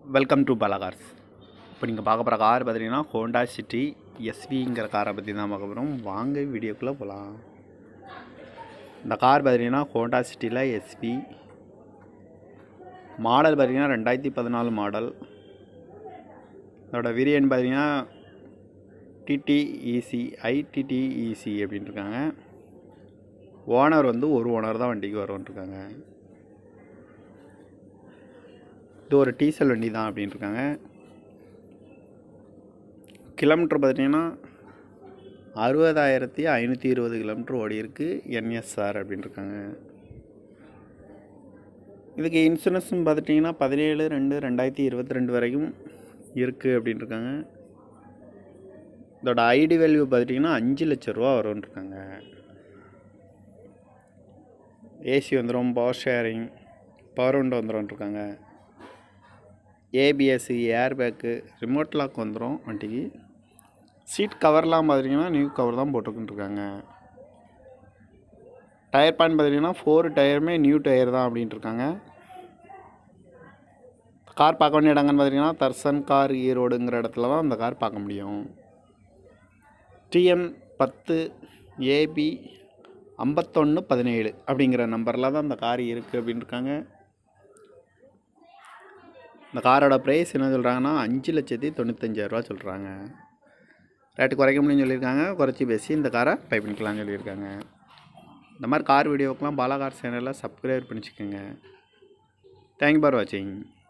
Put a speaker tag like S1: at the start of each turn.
S1: welcome to Bala Cars இப்போ நீங்கள் பார்க்க போகிற கார் பார்த்தீங்கன்னா ஹோண்டா சிட்டி எஸ்விங்கிற காரை பற்றி தான் பார்க்க போகிறோம் வாங்க வீடியோக்குள்ளே போகலாம் இந்த கார் பார்த்தீங்கன்னா ஹோண்டா சிட்டியில் எஸ்வி மாடல் பார்த்தீங்கன்னா ரெண்டாயிரத்தி பதினாலு மாடல் இதோட வேரியன்ட் பார்த்தீங்கன்னா டிடிஇசி ஐடிடிஇசி அப்படின்னு இருக்காங்க ஓனர் வந்து ஒரு ஓனர் தான் வண்டிக்கு வரும்னு இருக்காங்க இது ஒரு டீசல் வண்டி தான் அப்படின்னு இருக்காங்க கிலோமீட்டர் பார்த்தீங்கன்னா அறுபதாயிரத்தி ஐநூற்றி இருபது கிலோமீட்டர் ஓடி இருக்கு என்எஸ்ஆர் அப்படின்னு இருக்காங்க இதுக்கு இன்சூரன்ஸ்னு பார்த்துட்டிங்கன்னா பதினேழு ரெண்டு ரெண்டாயிரத்தி இருபத்தி ரெண்டு வரைக்கும் இருக்குது அப்படின்னு இருக்காங்க இதோட ஐடி வேல்யூ பார்த்துட்டிங்கன்னா அஞ்சு லட்ச ரூபா வரும்னு இருக்காங்க ஏசி வந்துடும் பவர் ஷேரிங் பவர் விண்டோ வந்துடும் இருக்காங்க ABS air bag remote lock வந்துடும் வண்டிக்கு சீட் கவர்லாம் பார்த்தீங்கன்னா நியூ கவர் தான் போட்டுக்கிட்டுருக்காங்க டயர் பேன் பார்த்தீங்கன்னா ஃபோர் டயருமே நியூ டயர் தான் அப்படின்ட்டு இருக்காங்க கார் பார்க்க வேண்டிய இடங்கன்னு பார்த்தீங்கன்னா தர்சன் கார் ஈரோடுங்கிற இடத்துல தான் அந்த கார் பார்க்க முடியும் டிஎம் பத்து ஏபி ஐம்பத்தொன்று பதினேழு அப்படிங்கிற நம்பரில் தான் அந்த கார் இருக்குது அப்படின்னு இருக்காங்க இந்த காரோட ப்ரைஸ் என்ன சொல்கிறாங்கன்னா அஞ்சு லட்சத்தி தொண்ணூத்தஞ்சாயிரரூவா சொல்கிறாங்க ரேட்டு குறைக்க முடியும்னு சொல்லியிருக்காங்க குறைச்சி பேசி இந்த காரை பை பண்ணிக்கலாம்னு சொல்லியிருக்காங்க இந்த மாதிரி கார் வீடியோக்கெலாம் பாலா கார் சேனலில் சப்ஸ்கிரைப் பண்ணிச்சுக்கோங்க தேங்க் ஃபார் வாட்சிங்